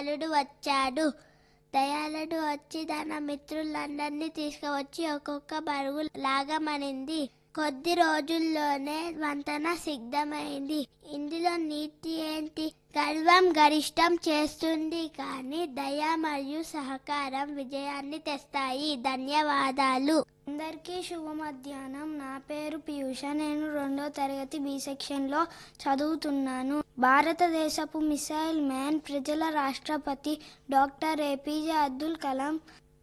దయాళుడు వచ్చాడు దయాళుడు వచ్చి తన మిత్రులందరినీ తీసుకువచ్చి ఒక్కొక్క బరువు లాగమనింది కొద్ది రోజుల్లోనే వంతెన సిద్ధమైంది ఇందులో నీతి ఏంటి గర్వం గరిష్టం చేస్తుంది కానీ దయ మరియు సహకారం విజయాన్ని తెస్తాయి ధన్యవాదాలు అందరికీ శుభ మధ్యాహ్నం నా పేరు పీయూష నేను రెండో తరగతి బి సెక్షన్లో చదువుతున్నాను భారతదేశపు మిసైల్ మ్యాన్ ప్రజల రాష్ట్రపతి డాక్టర్ ఏపీజే అబ్దుల్ కలాం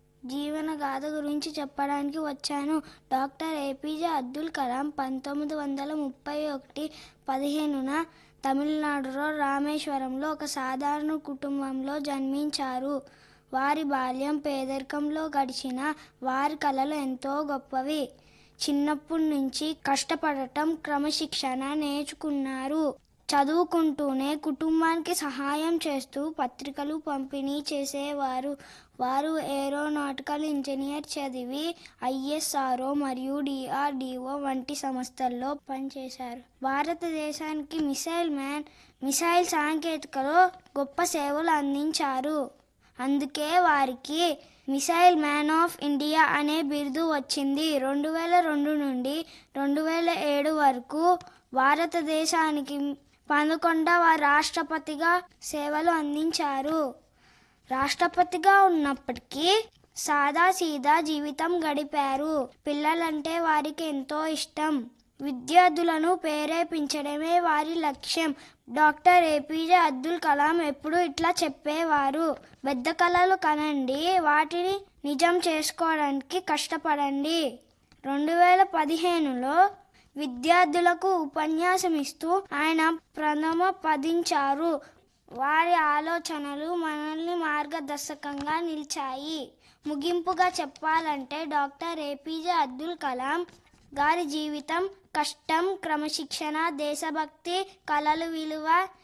జీవన గాథ గురించి చెప్పడానికి వచ్చాను డాక్టర్ ఏపీజే అబ్దుల్ కలాం పంతొమ్మిది వందల ముప్పై ఒకటి పదిహేనున తమిళనాడులో రామేశ్వరంలో ఒక సాధారణ కుటుంబంలో జన్మించారు వారి బాల్యం పేదరికంలో గడిచిన వారి కళలు ఎంతో గొప్పవి చిన్నప్పటి నుంచి కష్టపడటం క్రమశిక్షణ నేర్చుకున్నారు చదువుకుంటూనే కుటుంబానికి సహాయం చేస్తూ పత్రికలు పంపిణీ చేసేవారు వారు ఏరోనాటికల్ ఇంజనీర్ చదివి ఐఎస్ఆర్ఓ మరియు డిఆర్డిఓ వంటి సంస్థల్లో పనిచేశారు భారతదేశానికి మిసైల్ మ్యాన్ మిసైల్ సాంకేతికలో గొప్ప సేవలు అందించారు అందుకే వారికి మిసైల్ మ్యాన్ ఆఫ్ ఇండియా అనే బిరుదు వచ్చింది రెండు వేల రెండు నుండి రెండు వేల ఏడు వరకు భారతదేశానికి పదకొండవ రాష్ట్రపతిగా సేవలు అందించారు రాష్ట్రపతిగా ఉన్నప్పటికీ సాదా సీదా జీవితం గడిపారు పిల్లలంటే వారికి ఎంతో ఇష్టం విద్యార్థులను ప్రేరేపించడమే వారి లక్ష్యం డాక్టర్ ఏపీజే అబ్దుల్ కలాం ఎప్పుడు ఇట్లా చెప్పేవారు పెద్ద కళలు కనండి వాటిని నిజం చేసుకోవడానికి కష్టపడండి రెండు వేల పదిహేనులో విద్యార్థులకు ఉపన్యాసం ఇస్తూ ఆయన ప్రథమ పదించారు వారి ఆలోచనలు మనల్ని మార్గదర్శకంగా నిలిచాయి ముగింపుగా చెప్పాలంటే డాక్టర్ ఏపీజే అబ్దుల్ కలాం గారి జీవితం కష్టం క్రమశిక్షణ దేశభక్తి కళలు విలువ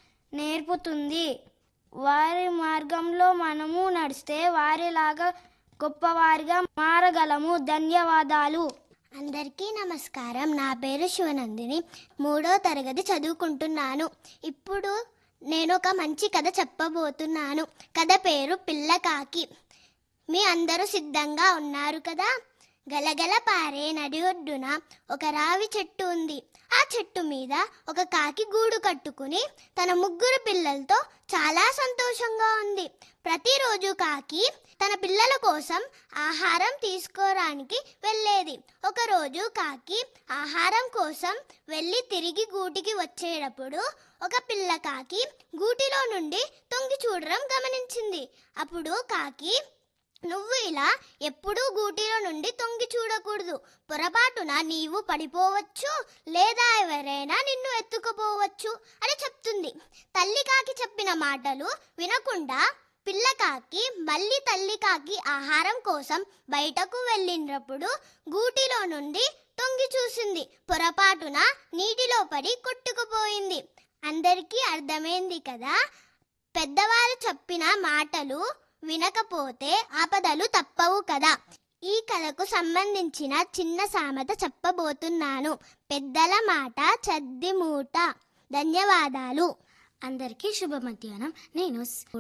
నేర్పుతుంది వారి మార్గంలో మనము నడిస్తే వారిలాగా గొప్పవారిగా మారగలము ధన్యవాదాలు అందరికీ నమస్కారం నా పేరు శివనందిని మూడో తరగతి చదువుకుంటున్నాను ఇప్పుడు నేను ఒక మంచి కథ చెప్పబోతున్నాను కథ పేరు పిల్లకాకి మీ అందరూ సిద్ధంగా ఉన్నారు కదా గలగల పారే నడి ఒడ్డున ఒక రావి చెట్టు ఉంది ఆ చెట్టు మీద ఒక కాకి గూడు కట్టుకుని తన ముగ్గురు పిల్లలతో చాలా సంతోషంగా ఉంది ప్రతిరోజు కాకి తన పిల్లల కోసం ఆహారం తీసుకోవడానికి వెళ్ళేది ఒకరోజు కాకి ఆహారం కోసం వెళ్ళి తిరిగి గూటికి వచ్చేటప్పుడు ఒక పిల్ల కాకి గూటిలో నుండి తొంగి చూడడం గమనించింది అప్పుడు కాకి నువ్వు ఇలా ఎప్పుడూ గూటిలో నుండి తొంగి చూడకూడదు పొరపాటున నీవు పడిపోవచ్చు లేదా ఎవరైనా నిన్ను ఎత్తుకుపోవచ్చు అని చెప్తుంది తల్లి కాకి చెప్పిన మాటలు వినకుండా పిల్ల కాకి మళ్ళీ తల్లి కాకి ఆహారం కోసం బయటకు వెళ్ళినప్పుడు గూటిలో నుండి తొంగి చూసింది పొరపాటున నీటిలో పడి కొట్టుకుపోయింది అందరికీ అర్థమైంది కదా పెద్దవారు చెప్పిన మాటలు వినకపోతే ఆపదలు తప్పవు కదా ఈ కథకు సంబంధించిన చిన్న సామెత చెప్పబోతున్నాను పెద్దల మాట చద్ది మూట ధన్యవాదాలు అందరికీ శుభ మధ్యాహ్నం నేను